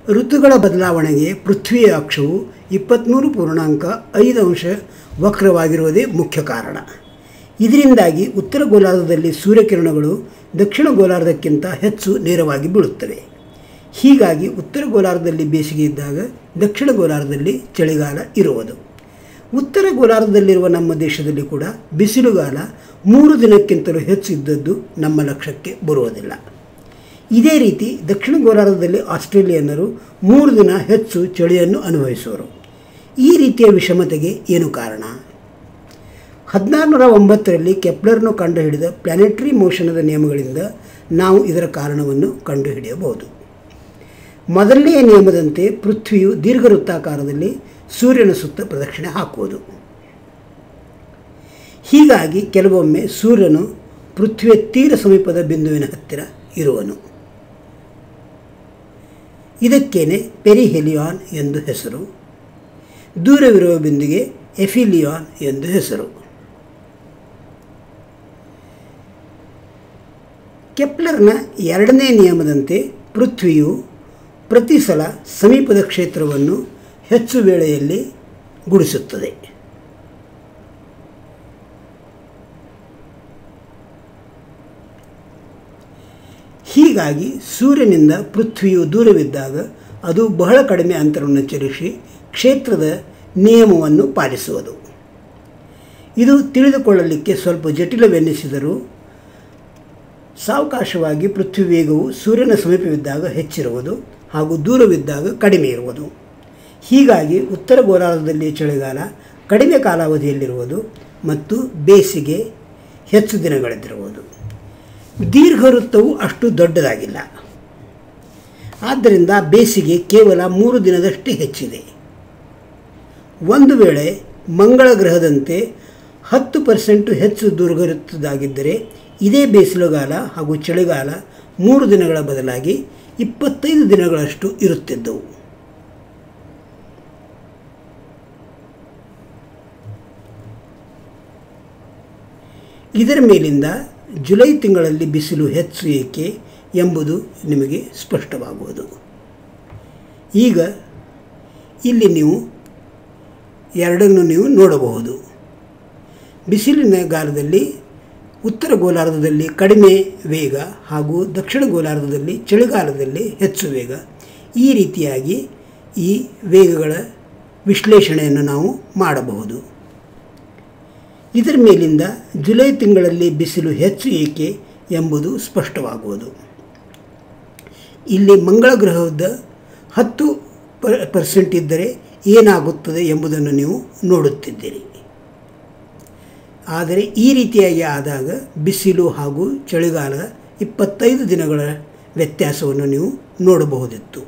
ಋತುಗಳ ಬದಲಾವಣೆಗೆ ಪೃಥ್ವಿಯ ಅಕ್ಷವು ಇಪ್ಪತ್ತ್ಮೂರು ಪೂರ್ಣಾಂಕ ಐದು ಅಂಶ ವಕ್ರವಾಗಿರುವುದೇ ಮುಖ್ಯ ಕಾರಣ ಇದರಿಂದಾಗಿ ಉತ್ತರ ಗೋಲಾರ್ಧದಲ್ಲಿ ಸೂರ್ಯಕಿರಣಗಳು ದಕ್ಷಿಣ ಗೋಲಾರ್ಧಕ್ಕಿಂತ ಹೆಚ್ಚು ನೇರವಾಗಿ ಬೀಳುತ್ತವೆ ಹೀಗಾಗಿ ಉತ್ತರ ಗೋಲಾರ್ಧದಲ್ಲಿ ಬೇಸಿಗೆ ಇದ್ದಾಗ ದಕ್ಷಿಣ ಗೋಲಾರ್ಧದಲ್ಲಿ ಚಳಿಗಾಲ ಇರುವುದು ಉತ್ತರ ಗೋಲಾರ್ಧದಲ್ಲಿರುವ ನಮ್ಮ ದೇಶದಲ್ಲಿ ಕೂಡ ಬಿಸಿಲುಗಾಲ ಮೂರು ದಿನಕ್ಕಿಂತಲೂ ಹೆಚ್ಚು ಇದ್ದದ್ದು ನಮ್ಮ ಲಕ್ಷ್ಯಕ್ಕೆ ಬರುವುದಿಲ್ಲ ಇದೇ ರೀತಿ ದಕ್ಷಿಣ ಗೋಲಾರ್ಧದಲ್ಲಿ ಆಸ್ಟ್ರೇಲಿಯನ್ನರು ಮೂರು ದಿನ ಹೆಚ್ಚು ಚಳಿಯನ್ನು ಅನುಭವಿಸುವರು ಈ ರೀತಿಯ ವಿಷಮತೆಗೆ ಏನು ಕಾರಣ ಹದಿನಾರುನೂರ ಒಂಬತ್ತರಲ್ಲಿ ಕೆಪ್ಲರ್ನು ಕಂಡುಹಿಡಿದ ಪ್ಲಾನೆಟರಿ ಮೋಷನದ ನಿಯಮಗಳಿಂದ ನಾವು ಇದರ ಕಾರಣವನ್ನು ಕಂಡುಹಿಡಿಯಬಹುದು ಮೊದಲನೆಯ ನಿಯಮದಂತೆ ಪೃಥ್ವಿಯು ದೀರ್ಘವೃತ್ತಾಕಾರದಲ್ಲಿ ಸೂರ್ಯನ ಸುತ್ತ ಪ್ರದಕ್ಷಿಣೆ ಹಾಕುವುದು ಹೀಗಾಗಿ ಕೆಲವೊಮ್ಮೆ ಸೂರ್ಯನು ಪೃಥ್ವಿಯ ತೀರ ಸಮೀಪದ ಬಿಂದುವಿನ ಹತ್ತಿರ ಇರುವನು ಇದಕ್ಕೇನೆ ಪೆರಿಹೆಲಿಯಾನ್ ಎಂದು ಹೆಸರು ದೂರವಿರುವ ಬಿಂದುಗೆ ಎಫಿಲಿಯಾನ್ ಎಂದು ಹೆಸರು ಕೆಪ್ಲರ್ನ ಎರಡನೇ ನಿಯಮದಂತೆ ಪೃಥ್ವಿಯು ಪ್ರತಿ ಸಲ ಸಮೀಪದ ಕ್ಷೇತ್ರವನ್ನು ಹೆಚ್ಚು ವೇಳೆಯಲ್ಲಿ ಗುಡಿಸುತ್ತದೆ ಹೀಗಾಗಿ ಸೂರ್ಯನಿಂದ ಪೃಥ್ವಿಯು ದೂರವಿದ್ದಾಗ ಅದು ಬಹಳ ಕಡಿಮೆ ಅಂತರವನ್ನು ಚಲಿಸಿ ಕ್ಷೇತ್ರದ ನಿಯಮವನ್ನು ಪಾಲಿಸುವುದು ಇದು ತಿಳಿದುಕೊಳ್ಳಲಿಕ್ಕೆ ಸ್ವಲ್ಪ ಜಟಿಲವೆನ್ನಿಸಿದರೂ ಸಾವಕಾಶವಾಗಿ ಪೃಥ್ವಿ ವೇಗವು ಸೂರ್ಯನ ಸಮೀಪವಿದ್ದಾಗ ಹೆಚ್ಚಿರುವುದು ಹಾಗೂ ದೂರವಿದ್ದಾಗ ಕಡಿಮೆ ಇರುವುದು ಹೀಗಾಗಿ ಉತ್ತರ ಗೋಲಾರ್ಧದಲ್ಲಿ ಚಳಿಗಾಲ ಕಡಿಮೆ ಕಾಲಾವಧಿಯಲ್ಲಿರುವುದು ಮತ್ತು ಬೇಸಿಗೆ ಹೆಚ್ಚು ದಿನಗಳಿದ್ದಿರುವುದು ದೀರ್ಘ ವೃತ್ತವು ಅಷ್ಟು ದೊಡ್ಡದಾಗಿಲ್ಲ ಆದ್ದರಿಂದ ಬೇಸಿಗೆ ಕೇವಲ ಮೂರು ದಿನದಷ್ಟೇ ಹೆಚ್ಚಿದೆ ಒಂದು ವೇಳೆ ಮಂಗಳ ಗ್ರಹದಂತೆ ಹತ್ತು ಪರ್ಸೆಂಟು ಹೆಚ್ಚು ದೀರ್ಘವೃತ್ತದಾಗಿದ್ದರೆ ಇದೇ ಬೇಸಿಲುಗಾಲ ಹಾಗೂ ಚಳಿಗಾಲ ಮೂರು ದಿನಗಳ ಬದಲಾಗಿ ಇಪ್ಪತ್ತೈದು ದಿನಗಳಷ್ಟು ಇರುತ್ತಿದ್ದವು ಇದರ ಮೇಲಿಂದ ಜುಲೈ ತಿಂಗಳಲ್ಲಿ ಬಿಸಿಲು ಹೆಚ್ಚು ಏಕೆ ಎಂಬುದು ನಿಮಗೆ ಸ್ಪಷ್ಟವಾಗುವುದು ಈಗ ಇಲ್ಲಿ ನೀವು ಎರಡನ್ನು ನೀವು ನೋಡಬಹುದು ಬಿಸಿಲಿನ ಗಾಲದಲ್ಲಿ ಉತ್ತರ ಗೋಲಾರ್ಧದಲ್ಲಿ ಕಡಿಮೆ ವೇಗ ಹಾಗೂ ದಕ್ಷಿಣ ಗೋಲಾರ್ಧದಲ್ಲಿ ಚಳಿಗಾಲದಲ್ಲಿ ಹೆಚ್ಚು ವೇಗ ಈ ರೀತಿಯಾಗಿ ಈ ವೇಗಗಳ ವಿಶ್ಲೇಷಣೆಯನ್ನು ನಾವು ಮಾಡಬಹುದು ಇದರ ಮೇಲಿಂದ ಜುಲೈ ತಿಂಗಳಲ್ಲಿ ಬಿಸಿಲು ಹೆಚ್ಚು ಏಕೆ ಎಂಬುದು ಸ್ಪಷ್ಟವಾಗುವುದು ಇಲ್ಲಿ ಮಂಗಳ ಗ್ರಹದ ಹತ್ತು ಪರ್ಸೆಂಟ್ ಇದ್ದರೆ ಏನಾಗುತ್ತದೆ ಎಂಬುದನ್ನು ನೀವು ನೋಡುತ್ತಿದ್ದೀರಿ ಆದರೆ ಈ ರೀತಿಯಾಗಿ ಆದಾಗ ಬಿಸಿಲು ಹಾಗೂ ಚಳಿಗಾಲ ಇಪ್ಪತ್ತೈದು ದಿನಗಳ ವ್ಯತ್ಯಾಸವನ್ನು ನೀವು ನೋಡಬಹುದಿತ್ತು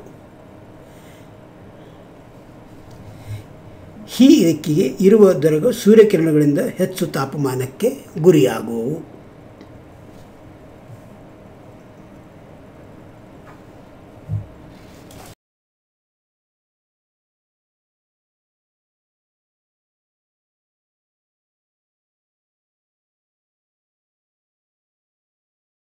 ಈ ಇದಕ್ಕಿಗೆ ಇರುವ ದೊರಗ ಸೂರ್ಯಕಿರಣಗಳಿಂದ ಹೆಚ್ಚು ತಾಪಮಾನಕ್ಕೆ ಗುರಿಯಾಗುವವು